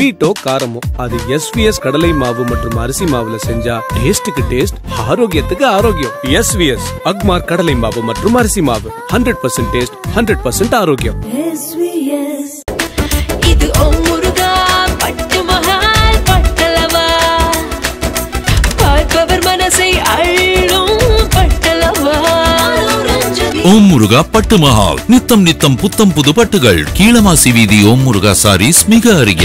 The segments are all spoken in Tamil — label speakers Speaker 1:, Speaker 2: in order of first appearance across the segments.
Speaker 1: ஸ்வீட்டோ காரமோ அது எஸ்விஎஸ் கடலை மாவு மற்றும் அரிசி மாவுல செஞ்சா டேஸ்டுக்கு டேஸ்ட் ஆரோக்கியத்துக்கு ஆரோக்கியம் எஸ்விஎஸ் அக்மார் கடலை மாவு மற்றும் அரிசி மாவு hundred percent taste hundred percent ஆரோக்கியம்
Speaker 2: SVS. இது ஒம்முருகா பட்டு மகால் பட்டலவா பார்ப்பவர் மனசை அள்ளும் பட்டலவா
Speaker 3: ஓம் முருகா பட்டு மஹால் நித்தம் நித்தம் புத்தம் புது பட்டுகள் கீழமாசி வீதி ஓம் முருகா சாரீஸ் மிக அருகே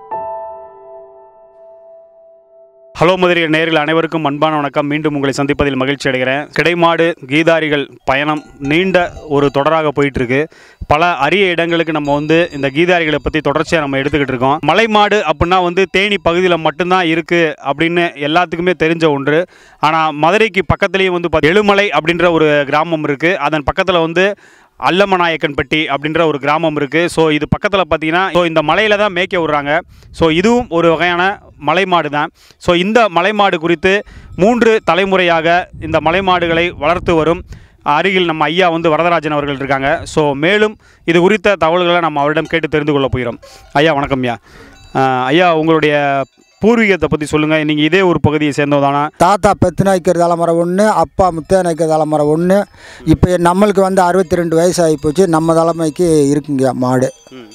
Speaker 4: ஹலோ மதுரை நேயர்கள் அனைவருக்கும் அன்பான வணக்கம் மீண்டும் உங்களை சந்திப்பதில் மகிழ்ச்சி அடைகிறேன் கிடைமாடு கீதாரிகள் பயணம் நீண்ட ஒரு தொடராக போயிட்டு இருக்கு பல அரிய இடங்களுக்கு நம்ம வந்து இந்த கீதாரிகளை பற்றி தொடர்ச்சியாக நம்ம எடுத்துக்கிட்டு இருக்கோம் மலைமாடு அப்படின்னா வந்து தேனி பகுதியில் மட்டும்தான் இருக்குது அப்படின்னு எல்லாத்துக்குமே தெரிஞ்ச ஒன்று ஆனால் மதுரைக்கு பக்கத்துலேயும் வந்து பாத்தி- எழுமலை அப்படின்ற ஒரு கிராமம் இருக்குது அதன் பக்கத்தில் வந்து அல்லமநாயக்கன்பட்டி அப்படின்ற ஒரு கிராமம் இருக்குது ஸோ இது பக்கத்தில் பார்த்தீங்கன்னா ஸோ இந்த மலையில் தான் மேய்க்க விடுறாங்க ஸோ இதுவும் ஒரு வகையான மலைமாடு தான் ஸோ இந்த மலைமாடு குறித்து மூன்று தலைமுறையாக இந்த மலைமாடுகளை வளர்த்து வரும் அருகில் நம்ம ஐயா வந்து வரதராஜன் அவர்கள் இருக்காங்க ஸோ மேலும் இது குறித்த தகவல்களை நம்ம அவரிடம் கேட்டு தெரிந்து கொள்ள போகிறோம் ஐயா வணக்கம் ஐயா அஹ், ஐயா உங்களுடைய பூர்வீகத்தை பற்றி சொல்லுங்கள் நீங்கள் இதே ஒரு பகுதியை சேர்ந்தவதானா
Speaker 5: தாத்தா பெத்து நாய்க்கிற தலைமுறை ஒன்று அப்பா முத்தைய நாய்க்கிற தலைமுறை ஒன்று இப்போ நம்மளுக்கு வந்து அறுபத்தி ரெண்டு வயசு ஆகி போச்சு நம்ம தலைமைக்கு இருக்குங்க மாடு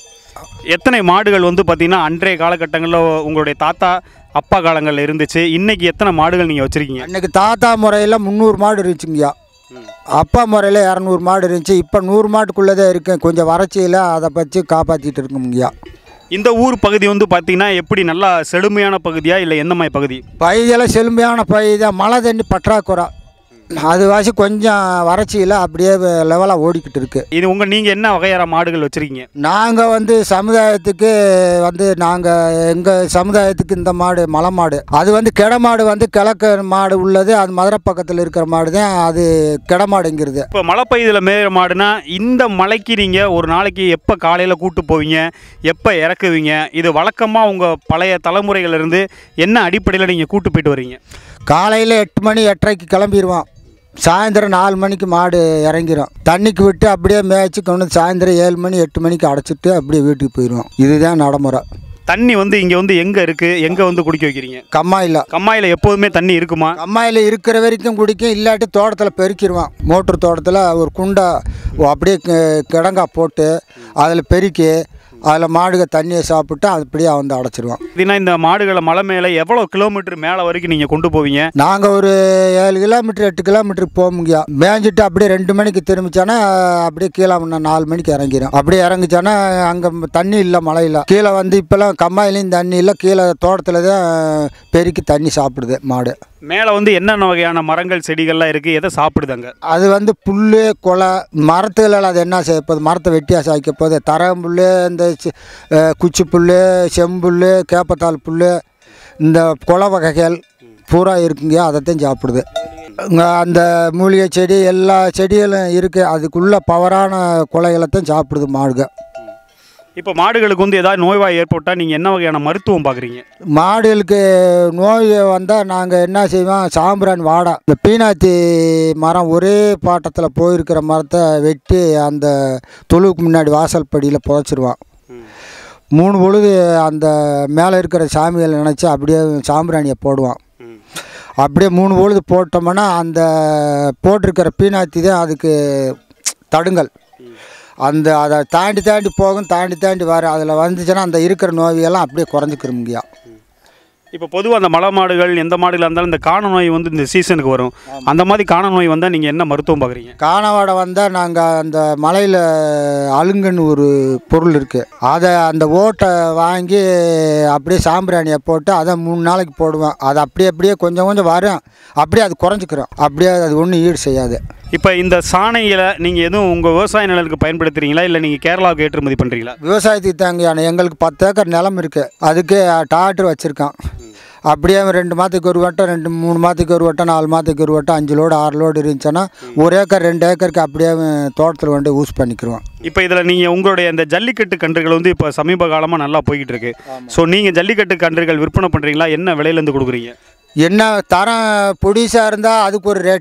Speaker 4: எத்தனை மாடுகள் வந்து பார்த்தீங்கன்னா அன்றைய காலகட்டங்களில் உங்களுடைய தாத்தா அப்பா காலங்களில் இருந்துச்சு இன்னைக்கு எத்தனை மாடுகள் நீங்கள் வச்சுருக்கீங்க
Speaker 5: அன்னைக்கு தாத்தா முறையில் முந்நூறு மாடு இருந்துச்சுங்கய்யா அப்பா முறையில் இரநூறு மாடு இருந்துச்சு இப்போ நூறு மாட்டுக்குள்ளே தான் இருக்கேன் கொஞ்சம் வறட்சியில் அதை பற்றி காப்பாற்றிட்டு இருக்குங்கய்யா
Speaker 4: இந்த ஊர் பகுதி வந்து பார்த்தீங்கன்னா எப்படி நல்லா செழுமையான பகுதியா இல்லை எந்த மாதிரி பகுதி
Speaker 5: பயிரெல்லாம் செழுமையான பயிர் தான் மழை தண்ணி பற்றாக்குறை அது வாசி கொஞ்சம் வறட்சியில் அப்படியே லெவலாக ஓடிக்கிட்டு இருக்கு
Speaker 4: இது உங்கள் நீங்கள் என்ன வகையான மாடுகள் வச்சுருக்கீங்க
Speaker 5: நாங்கள் வந்து சமுதாயத்துக்கு வந்து நாங்கள் எங்கள் சமுதாயத்துக்கு இந்த மாடு மலை மாடு அது வந்து கிட மாடு வந்து கிழக்கு மாடு உள்ளது அது மதுரை பக்கத்தில் இருக்கிற மாடு தான் அது கிட மாடுங்கிறது
Speaker 4: இப்போ மலை பகுதியில் மேயிற மாடுனா இந்த மலைக்கு நீங்கள் ஒரு நாளைக்கு எப்போ காலையில் கூட்டு போவீங்க எப்போ இறக்குவீங்க இது வழக்கமாக உங்கள் பழைய தலைமுறைகளிலிருந்து என்ன அடிப்படையில் நீங்கள் கூட்டு போயிட்டு வரீங்க
Speaker 5: காலையில் எட்டு மணி எட்டரைக்கு கிளம்பிடுவோம் சாயந்தரம் நாலு மணிக்கு மாடு இறங்கிரும் தண்ணிக்கு விட்டு அப்படியே மேய்ச்சி கொண்டு வந்து சாயந்தரம் ஏழு மணி எட்டு மணிக்கு அடைச்சிட்டு அப்படியே வீட்டுக்கு போயிடுவோம் இதுதான் நடைமுறை
Speaker 4: தண்ணி வந்து இங்கே வந்து எங்கே இருக்குது எங்கே வந்து குடிக்க வைக்கிறீங்க
Speaker 5: கம்மாயில்
Speaker 4: கம்மாயில் எப்போதுமே தண்ணி இருக்குமா
Speaker 5: கம்மாயில் இருக்கிற வரைக்கும் குடிக்கும் இல்லாட்டி தோட்டத்தில் பெருக்கிடுவான் மோட்டர் தோட்டத்தில் ஒரு குண்டை அப்படியே கி- கிடங்கா போட்டு அதில் பெருக்கி அதில் மாடுக தண்ணியை சாப்பிட்டு அது அப்படியே வந்து அடைச்சிடுவான்
Speaker 4: பார்த்தீங்கன்னா இந்த மாடுகளை மலை மேலே எவ்வளோ கிலோமீட்டர் மேலே வரைக்கும் நீங்கள் கொண்டு போவீங்க
Speaker 5: நாங்கள் ஒரு ஏழு கிலோமீட்டர் எட்டு கிலோமீட்டருக்கு போமுங்க மேய்ஞ்சிட்டு அப்படியே ரெண்டு மணிக்கு திரும்பிச்சானா அப்படியே கீழே முன்ன நாலு மணிக்கு இறங்கிடும் அப்படியே இறங்கிச்சானா அங்கே தண்ணி இல்லை மழையில் கீழே வந்து இப்போல்லாம் கம்மாயிலையும் தண்ணி இல்லை கீழே தோட்டத்தில் தான் பெருக்கி தண்ணி சாப்பிடுது மாடு
Speaker 4: மேலே வந்து என்னென்ன வகையான மரங்கள் செடிகள்லாம் இருக்குது எதை சாப்பிடுதாங்க
Speaker 5: அது வந்து புல் கொலை மரத்துகளால் அது என்ன செய்ய போகுது மரத்தை வெட்டியாக சாய்க்க போகுது தரம்புல் இந்த சி- அஹ் குச்சி புல் செம்புல் கேப்பத்தாள் புல் இந்த கொலை வகைகள் பூரா இருக்குங்க அதைத்தான் சாப்பிடுது இங்க அந்த மூலிகை செடி எல்லா செடிகளும் இருக்குது அதுக்குள்ள பவரான கொலைகளைத்தான் சாப்பிடுது மாடுக
Speaker 4: இப்போ மாடுகளுக்கு வந்து ஏதாவது நோய்வாய் ஏற்பட்டால் நீங்கள் என்ன வகையான மருத்துவம் பார்க்குறீங்க
Speaker 5: மாடுகளுக்கு நோய் வந்தால் நாங்கள் என்ன செய்வோம் சாம்பிராணி வாடை இந்த பீனாத்தி மரம் ஒரே பாட்டத்தில் போயிருக்கிற மரத்தை வெட்டி அந்த தொழுவுக்கு முன்னாடி வாசல் படியில் புதைச்சிருவான் மூணு பொழுது அந்த மேலே இருக்கிற சாமிகளை நினச்சி அப்படியே சாம்பிராணியை போடுவான் அப்படியே மூணு பொழுது போட்டோம்னா அந்த போட்டிருக்கிற பீனாத்தி தான் அதுக்கு தடுங்கல் அந்த அதை தாண்டி தாண்டி போகும் தாண்டி தாண்டி வரும் அதில் வந்துச்சுன்னா அந்த இருக்கிற நோயெல்லாம் அப்படியே குறைஞ்சிக்கிறோங்கய்யா
Speaker 4: இப்போ பொதுவாக அந்த மலை மாடுகள் எந்த மாடுகளாக இருந்தாலும் இந்த காண நோய் வந்து இந்த சீசனுக்கு வரும் அந்த மாதிரி காண நோய் வந்தால் நீங்கள் என்ன மருத்துவம் பார்க்குறீங்க
Speaker 5: காணவாடை வந்தால் நாங்கள் அந்த மலையில் அலுங்குன்னு ஒரு பொருள் இருக்குது அதை அந்த ஓட்டை வாங்கி அப்படியே சாம்பிராணியை போட்டு அதை மூணு நாளைக்கு போடுவேன் அது அப்படியே அப்படியே கொஞ்சம் கொஞ்சம் வரும் அப்படியே அது குறைஞ்சிக்கிறோம் அப்படியே அது ஒன்றும் ஈடு செய்யாது
Speaker 4: இப்போ இந்த சாணைகளை நீங்கள் எதுவும் உங்கள் விவசாய நிலத்துக்கு பயன்படுத்துறீங்களா இல்லை நீங்கள் கேரளாவுக்கு ஏற்றுமதி பண்ணுறீங்களா
Speaker 5: விவசாயத்துக்கு தாங்க ஆனால் எங்களுக்கு பத்து ஏக்கர் நிலம் இருக்குது அதுக்கு டாக்டர் வச்சுருக்கான் அப்படியே ரெண்டு மாதத்துக்கு ஒரு வட்டம் ரெண்டு மூணு மாதத்துக்கு ஒரு வட்டம் நாலு மாதத்துக்கு ஒரு வட்டம் அஞ்சு லோடு ஆறு லோடு இருந்துச்சுன்னா ஒரு ஏக்கர் ரெண்டு ஏக்கருக்கு அப்படியே தோட்டத்தில் கொண்டு யூஸ் பண்ணிக்கிருவோம்
Speaker 4: இப்போ இதில் நீங்கள் உங்களுடைய இந்த ஜல்லிக்கட்டு கன்றுகள் வந்து இப்போ சமீப காலமாக நல்லா போய்கிட்டு இருக்கு ஸோ நீங்கள் ஜல்லிக்கட்டு கன்றுகள் விற்பனை பண்ணுறீங்களா என்ன விலையிலேருந்து கொடுக்குறீங்க
Speaker 5: என்ன தரம் பொடிசாக இருந்தால் அதுக்கு ஒரு ரேட்டு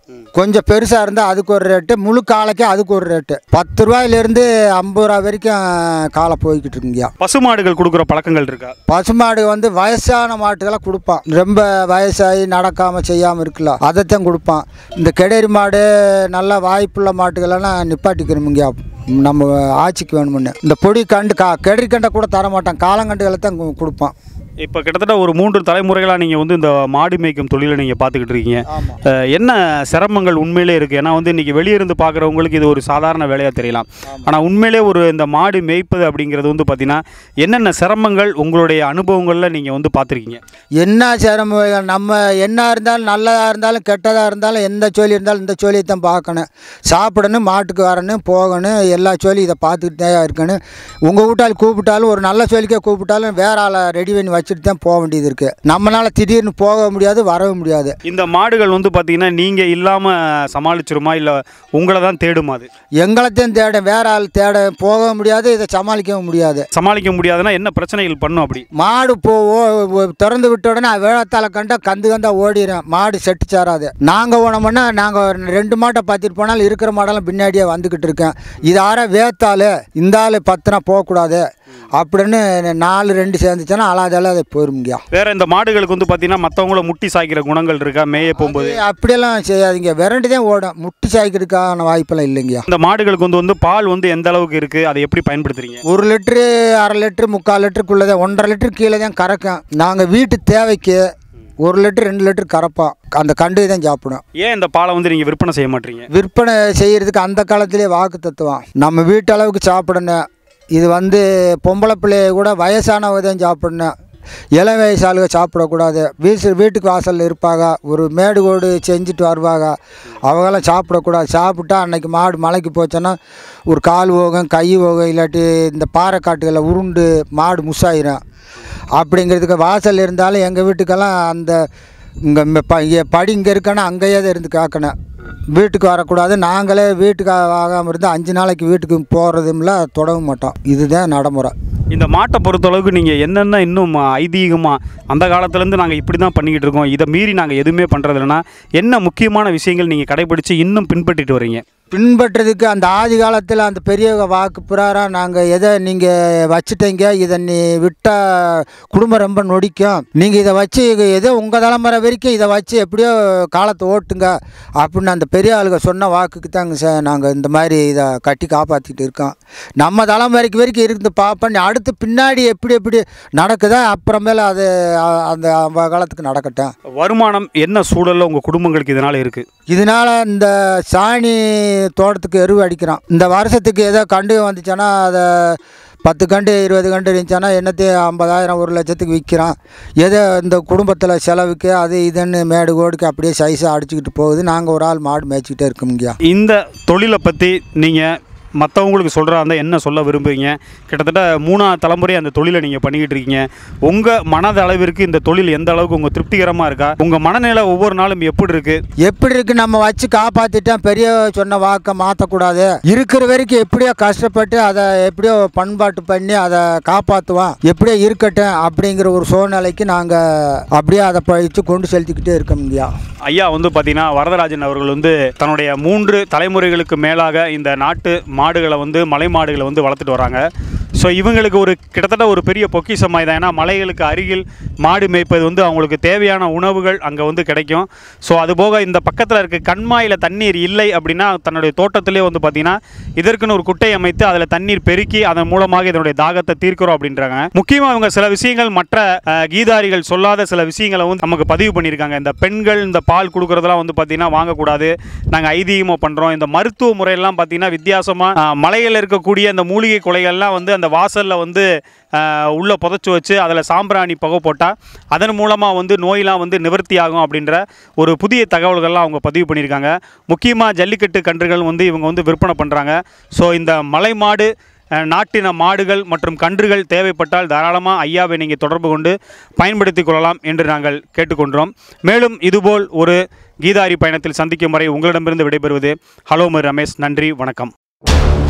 Speaker 5: கொஞ்சம் பெருசாக இருந்தால் அதுக்கு ஒரு ரேட்டு முழு காளைக்கு அதுக்கு ஒரு ரேட்டு பத்து ரூபாயிலேருந்து ஐம்பது ரூபா வரைக்கும் காலை போய்கிட்டு இருக்குங்கய்யா
Speaker 4: பசுமாடுகள் கொடுக்குற பழக்கங்கள் இருக்கா
Speaker 5: பசுமாடு வந்து வயசான மாட்டுகளை கொடுப்பான் ரொம்ப வயசாகி நடக்காமல் செய்யாமல் இருக்குல்ல அதைத்தான் கொடுப்பான் இந்த கெடேரி மாடு நல்ல வாய்ப்புள்ள மாட்டுகளெல்லாம் நிப்பாட்டிக்கணுமுங்கய்யா நம்ம ஆட்சிக்கு வேணுமுன்னு இந்த பொடி கண்டு கா கெடரி கண்டை கூட தர மாட்டான் காலங்கண்டுகளை தான் கு- கொடுப்பான்
Speaker 4: இப்போ கிட்டத்தட்ட ஒரு மூன்று தலைமுறைகளாக நீங்கள் வந்து இந்த மாடு மேய்க்கும் தொழிலை நீங்கள் பார்த்துக்கிட்டு இருக்கீங்க
Speaker 5: ஆமாம்
Speaker 4: அஹ், என்ன சிரமங்கள் உண்மையிலே இருக்குது ஏன்னா வந்து இன்றைக்கி வெளியிருந்து பார்க்குறவங்களுக்கு இது ஒரு சாதாரண வேலையாக தெரியலாம் ஆனால் உண்மையிலே ஒரு இந்த மாடு மேய்ப்பது அப்படிங்கிறது வந்து பார்த்திங்கன்னா என்னென்ன சிரமங்கள் உங்களுடைய அனுபவங்களில் நீங்கள் வந்து பார்த்துருக்கீங்க
Speaker 5: என்ன சிரமம் நம்ம என்ன இருந்தாலும் நல்லதாக இருந்தாலும் கெட்டதாக இருந்தாலும் எந்த சோழி இருந்தாலும் இந்த சோழியை தான் பார்க்கணும் சாப்பிடணும் மாட்டுக்கு வரணும் போகணும் எல்லா சோழியும் இதை பார்த்துக்கிட்டே இருக்கணும் உங்கள் வீட்டால் கூப்பிட்டாலும் ஒரு நல்ல சோழிக்கே கூப்பிட்டாலும் வேற ஆளை ரெடி பண்ணி வச்சுட்டு தான் போக வேண்டியது இருக்குது நம்மளால் திடீர்னு போக முடியாது வரவும் முடியாது
Speaker 4: இந்த மாடுகள் வந்து பார்த்திங்கன்னா நீங்கள் இல்லாமல் சமாளிச்சிருமா இல்லை உங்களை தான் தேடுமா அது
Speaker 5: எங்களைத்தையும் தேட வேற ஆள் தேட போக முடியாது இதை சமாளிக்கவும் முடியாது
Speaker 4: சமாளிக்க முடியாதுன்னா என்ன பிரச்சனைகள் பண்ணும் அப்படி
Speaker 5: மாடு போ ஓ- ஓ- திறந்து விட்ட உடனே வேழத்தால கண்டா கந்து கந்தா ஓடிடும் மாடு செட்டு சேராது நாங்கள் ஓனோம்னா நாங்கள் ரெண்டு மாட்டை பார்த்துட்டு போனாலும் இருக்கிற மாடெல்லாம் பின்னாடியே வந்துக்கிட்டு இருக்கேன் இது ஆற வேத்தாள் இந்த ஆள் பத்துனா போகக்கூடாது அப்படின்னு நாலு ரெண்டு சேர்ந்துச்சுன்னா அலாதால அதை போயிருங்கய்யா
Speaker 4: வேற இந்த மாடுகளுக்கு வந்து பார்த்தீங்கன்னா மற்றவங்கள முட்டி சாய்க்கிற குணங்கள் இருக்கா மேய போகும்போது
Speaker 5: அப்படியெல்லாம் செய்யாதீங்க விரண்டு தான் ஓடும் முட்டி சாய்க்கிறதுக்கான வாய்ப்பெல்லாம் இல்லைங்கய்யா
Speaker 4: இந்த மாடுகளுக்கு வந்து வந்து பால் வந்து எந்த அளவுக்கு இருக்கு அதை எப்படி பயன்படுத்துறீங்க
Speaker 5: ஒரு லிட்ரு அரை லிட்ரு முக்கால் லிட்டருக்குள்ளே தான் ஒன்றரை லிட்டர் கீழே தான் கறக்கும் நாங்கள் வீட்டு தேவைக்கு ஒரு லிட்டர் ரெண்டு லிட்டர் கறப்போம் அந்த கண்டு தான் சாப்பிடும்
Speaker 4: ஏன் இந்த பாலை வந்து நீங்க விற்பனை செய்ய மாட்டீங்க
Speaker 5: விற்பனை செய்கிறதுக்கு அந்த காலத்திலே வாக்கு தத்துவம் நம்ம வீட்டு அளவுக்கு சாப்பிடணும் இது வந்து பொம்பளை பிள்ளைய கூட வயசானவங்க தான் சாப்பிடணும் இளம் வயசு ஆளுங்க சாப்பிடக்கூடாது வீசு வீட்டுக்கு வாசலில் இருப்பாங்க ஒரு மேடு கோடு செஞ்சுட்டு வருவாங்க அவங்களாம் சாப்பிடக்கூடாது சாப்பிட்டா அன்னைக்கு மாடு மலைக்கு போச்சுன்னா ஒரு கால் போகும் கை போகும் இல்லாட்டி இந்த பாறை காட்டுகளில் உருண்டு மாடு முசாயிரும் அப்படிங்கிறதுக்கு வாசல் இருந்தாலும் எங்கள் வீட்டுக்கெல்லாம் அந்த இங்கே ப இங்கே படி இங்கே இருக்கன்னா அங்கேயே தான் இருந்து கேட்கணும் வீட்டுக்கு வரக்கூடாது நாங்களே வீட்டுக்கு ஆகாமல் இருந்து அஞ்சு நாளைக்கு வீட்டுக்கு போகிறதும்ல தொடவும் மாட்டோம் இதுதான் நடைமுறை
Speaker 4: இந்த மாட்டை பொறுத்தளவுக்கு நீங்கள் என்னென்ன இன்னும் ஐதீகமாக அந்த காலத்துலேருந்து நாங்கள் இப்படி தான் பண்ணிக்கிட்டு இருக்கோம் இதை மீறி நாங்கள் எதுவுமே பண்ணுறது இல்லைன்னா என்ன முக்கியமான விஷயங்கள் நீங்கள் கடைபிடிச்சு இன்னும் பின்பற்றிட்டு வரீங்க
Speaker 5: பின்பற்றுறதுக்கு அந்த ஆதி காலத்தில் அந்த பெரியவங்க வாக்கு பிரகாரம் நாங்கள் எதை நீங்கள் வச்சுட்டீங்க இதை நீ விட்டால் குடும்பம் ரொம்ப நொடிக்கும் நீங்கள் இதை வச்சு இது ஏதோ உங்கள் தலைமுறை வரைக்கும் இதை வச்சு எப்படியோ காலத்தை ஓட்டுங்க அப்படின்னு அந்த பெரிய ஆளுங்க சொன்ன வாக்குக்கு தாங்க சார் நாங்கள் இந்த மாதிரி இதை கட்டி காப்பாற்றிட்டு இருக்கோம் நம்ம தலைமுறைக்கு வரைக்கும் இருந்து பார்ப்போம் அடுத்து பின்னாடி எப்படி எப்படி நடக்குதோ அப்புறமேல அது அ- அந்த அந்த காலத்துக்கு நடக்கட்டும்
Speaker 4: வருமானம் என்ன சூழலில் உங்கள் குடும்பங்களுக்கு இதனால் இருக்குது
Speaker 5: இதனால் இந்த சாணி தோட்டத்துக்கு எருவு அடிக்கிறோம் இந்த வருஷத்துக்கு ஏதோ கண்டு வந்துச்சுன்னா அதை பத்து கண்டு இருபது கண்டு இருந்துச்சுன்னா என்னத்தையும் ஐம்பதாயிரம் ஒரு லட்சத்துக்கு விற்கிறோம் ஏதோ இந்த குடும்பத்தில் செலவுக்கு அது இதுன்னு மேடு கோடுக்கு அப்படியே சைஸாக அடிச்சுக்கிட்டு போகுது நாங்கள் ஒரு ஆள் மாடு மேய்ச்சிக்கிட்டே இருக்கோம்ங்கய்யா
Speaker 4: இந்த தொழிலை பற்றி நீங்கள் மற்றவங்களுக்கு சொல்கிறா இருந்தால் என்ன சொல்ல விரும்புறீங்க கிட்டத்தட்ட மூணாவது தலைமுறை அந்த தொழிலை நீங்கள் பண்ணிக்கிட்டு இருக்கீங்க உங்கள் மனத அளவிற்கு இந்த தொழில் எந்த அளவுக்கு உங்கள் திருப்திகரமாக இருக்கா உங்கள் மனநிலை ஒவ்வொரு நாளும் எப்படி இருக்குது
Speaker 5: எப்படி இருக்கு நம்ம வச்சு காப்பாற்றிட்டோம் பெரிய சொன்ன வாக்கை மாற்றக்கூடாது இருக்கிற வரைக்கும் எப்படியோ கஷ்டப்பட்டு அதை எப்படியோ பண்பாட்டு பண்ணி அதை காப்பாற்றுவோம் எப்படியோ இருக்கட்டும் அப்படிங்கிற ஒரு சூழ்நிலைக்கு நாங்கள் அப்படியே அதை பழித்து கொண்டு செலுத்திக்கிட்டே இருக்கோம்ங்கய்யா
Speaker 4: ஐயா வந்து பார்த்தீங்கன்னா வரதராஜன் அவர்கள் வந்து தன்னுடைய மூன்று தலைமுறைகளுக்கு மேலாக இந்த நாட்டு மாடுகளை வந்து மலை மாடுகளை வந்து வளர்த்துட்டு வராங்க ஸோ இவங்களுக்கு ஒரு கிட்டத்தட்ட ஒரு பெரிய பொக்கிஷமாய் தான் ஏன்னா மலைகளுக்கு அருகில் மாடு மேய்ப்பது வந்து அவங்களுக்கு தேவையான உணவுகள் அங்கே வந்து கிடைக்கும் ஸோ அதுபோக இந்த பக்கத்தில் இருக்க கண்மாயில் தண்ணீர் இல்லை அப்படின்னா தன்னுடைய தோட்டத்திலே வந்து பார்த்தீங்கன்னா இதற்குன்னு ஒரு குட்டை அமைத்து அதில் தண்ணீர் பெருக்கி அதன் மூலமாக இதனுடைய தாகத்தை தீர்க்கிறோம் அப்படின்றாங்க முக்கியமாக இவங்க சில விஷயங்கள் மற்ற அஹ், கீதாரிகள் சொல்லாத சில விஷயங்களை வந்து நமக்கு பதிவு பண்ணியிருக்காங்க இந்த பெண்கள் இந்த பால் கொடுக்குறதெல்லாம் வந்து பார்த்தீங்கன்னா வாங்கக்கூடாது நாங்கள் ஐதீகமாக பண்ணுறோம் இந்த மருத்துவ முறையெல்லாம் பார்த்தீங்கன்னா வித்தியாசமாக மலையில் இருக்கக்கூடிய இந்த மூலிகை கொலைகள்லாம் வந்து அந்த வாசலில் வந்து அஹ், உள்ள புதைச்சி வச்சு அதில் சாம்பிராணி புகை போட்டால் அதன் மூலமாக வந்து நோயெலாம் வந்து நிவர்த்தி ஆகும் அப்படின்ற ஒரு புதிய தகவல்கள்லாம் அவங்க பதிவு பண்ணியிருக்காங்க முக்கியமாக ஜல்லிக்கட்டு கன்றுகள் வந்து இவங்க வந்து விற்பனை பண்ணுறாங்க ஸோ இந்த மலை மாடு அஹ், நாட்டின மாடுகள் மற்றும் கன்றுகள் தேவைப்பட்டால் தாராளமாக ஐயாவை நீங்கள் தொடர்பு கொண்டு பயன்படுத்திக் கொள்ளலாம் என்று நாங்கள் கேட்டுக்கொண்டோம் மேலும் இதுபோல் ஒரு கீதாரி பயணத்தில் சந்திக்கும் வரை உங்களிடமிருந்து விடைபெறுவது ஹலோ மு ரமேஷ் நன்றி வணக்கம்